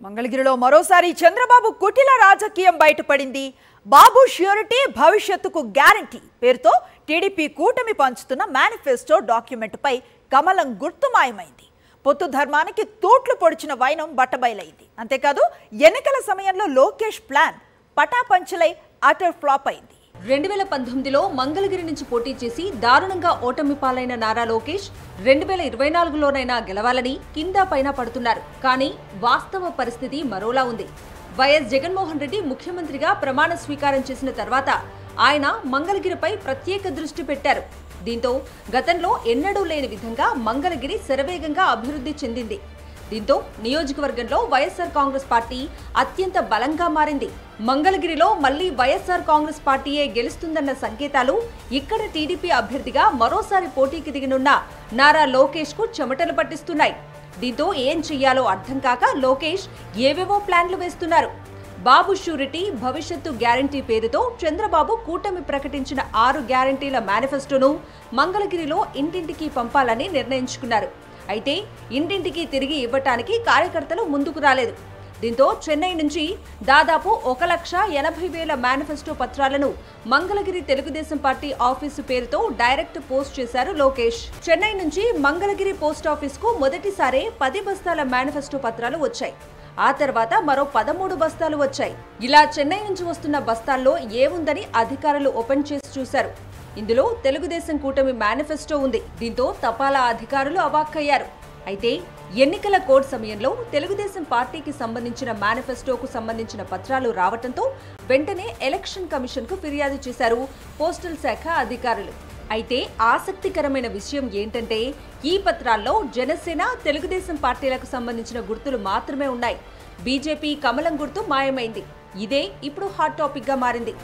మంగళగిరిలో మరోసారి చంద్రబాబు కుటిల రాజకీయం బయటపడింది బాబు ష్యూరిటీ భవిష్యత్తుకు గ్యారంటీ పేరుతో టీడీపీ కూటమి పంచుతున్న మేనిఫెస్టో డాక్యుమెంట్పై కమలం గుర్తు మాయమైంది పొత్తు ధర్మానికి తూట్లు పొడిచిన వైనం బట్టబయలైంది అంతేకాదు ఎన్నికల సమయంలో లోకేష్ ప్లాన్ పటాపంచలై అటర్ ఫ్లాప్ అయింది రెండు వేల పంతొమ్మిదిలో మంగళగిరి నుంచి పోటీ చేసి దారుణంగా ఓటమి పాలైన నారా లోకేష్ రెండు వేల ఇరవై నాలుగులోనైనా గెలవాలని కింద పైన పడుతున్నారు కానీ వాస్తవ పరిస్థితి మరోలా ఉంది వైఎస్ జగన్మోహన్ రెడ్డి ముఖ్యమంత్రిగా ప్రమాణ స్వీకారం చేసిన తర్వాత ఆయన మంగళగిరిపై ప్రత్యేక దృష్టి పెట్టారు దీంతో గతంలో ఎన్నడూ లేని విధంగా మంగళగిరి శరవేగంగా అభివృద్ధి చెందింది దీంతో నియోజకవర్గంలో వైఎస్ఆర్ కాంగ్రెస్ పార్టీ అత్యంత బలంగా మారింది మంగళగిరిలో మళ్లీ వైఎస్ఆర్ కాంగ్రెస్ పార్టీయే గెలుస్తుందన్న సంకేతాలు ఇక్కడ టీడీపీ అభ్యర్థిగా మరోసారి పోటీకి దిగనున్న నారా లోకేష్ కు చెమటలు పట్టిస్తున్నాయి దీంతో ఏం చెయ్యాలో అర్థం కాక లోకేష్ ఏవేవో ప్లాన్లు వేస్తున్నారు బాబు షూరిటీ భవిష్యత్తు గ్యారంటీ పేరుతో చంద్రబాబు కూటమి ప్రకటించిన ఆరు గ్యారంటీల మేనిఫెస్టోను మంగళగిరిలో ఇంటింటికి పంపాలని నిర్ణయించుకున్నారు అయితే ఇంటింటికి తిరిగి ఇవ్వటానికి కార్యకర్తలు ముందుకు రాలేదు దీంతో చెన్నై నుంచి దాదాపు ఒక లక్ష ఎనభై వేల మేనిఫెస్టో పత్రాలను మంగళగిరి తెలుగుదేశం పార్టీ ఆఫీసు పేరుతో డైరెక్ట్ పోస్ట్ చేశారు లోకేష్ చెన్నై నుంచి మంగళగిరి పోస్ట్ ఆఫీస్ కు మొదటిసారే పది బస్తాల మేనిఫెస్టో పత్రాలు వచ్చాయి ఆ తర్వాత మరో పదమూడు బస్తాలు వచ్చాయి ఇలా చెన్నై నుంచి వస్తున్న బస్తాల్లో ఏముందని అధికారులు ఓపెన్ చేసి చూశారు ఇందులో తెలుగుదేశం కూటమి మేనిఫెస్టో ఉంది దీంతో తపాలా అధికారులు అవాక్కయ్యారు అయితే ఎన్నికల కోడ్ సమయంలో తెలుగుదేశం పార్టీకి సంబంధించిన మేనిఫెస్టోకు సంబంధించిన పత్రాలు రావటంతో వెంటనే ఎలక్షన్ కమిషన్ కు ఫిర్యాదు చేశారు పోస్టల్ శాఖ అధికారులు అయితే ఆసక్తికరమైన విషయం ఏంటంటే ఈ పత్రాల్లో జనసేన తెలుగుదేశం పార్టీలకు సంబంధించిన గుర్తులు మాత్రమే ఉన్నాయి బీజేపీ కమలం గుర్తు మాయమైంది ఇదే ఇప్పుడు హాట్ టాపిక్ గా మారింది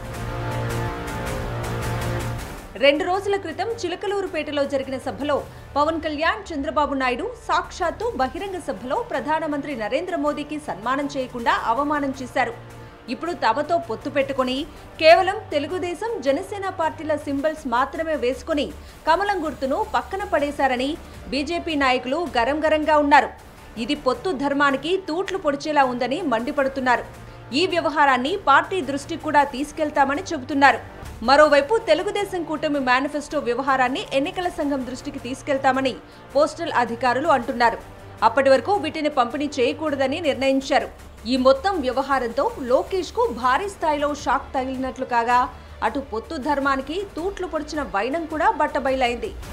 రెండు రోజుల క్రితం చిలకలూరుపేటలో జరిగిన సభలో పవన్ కళ్యాణ్ చంద్రబాబు నాయుడు సాక్షాత్తు బహిరంగ సభలో ప్రధానమంత్రి నరేంద్ర మోదీకి సన్మానం చేయకుండా అవమానం చేశారు ఇప్పుడు తమతో పొత్తు పెట్టుకుని కేవలం తెలుగుదేశం జనసేన పార్టీల సింబల్స్ మాత్రమే వేసుకుని కమలం గుర్తును పక్కన పడేశారని బీజేపీ నాయకులు గరం గరంగా ఉన్నారు ఇది పొత్తు ధర్మానికి తూట్లు పొడిచేలా ఉందని మండిపడుతున్నారు ఈ వ్యవహారాన్ని పార్టీ దృష్టికి కూడా తీసుకెళ్తామని చెబుతున్నారు మరోవైపు తెలుగుదేశం కూటమి మేనిఫెస్టో వ్యవహారాన్ని ఎన్నికల సంఘం దృష్టికి తీసుకెళ్తామని పోస్టల్ అధికారులు అంటున్నారు అప్పటి వరకు వీటిని పంపిణీ చేయకూడదని నిర్ణయించారు ఈ మొత్తం వ్యవహారంతో లోకేష్ కు భారీ స్థాయిలో షాక్ తగిలినట్లు కాగా అటు పొత్తు ధర్మానికి తూట్లు పొడిచిన వైనం కూడా బట్టబయలైంది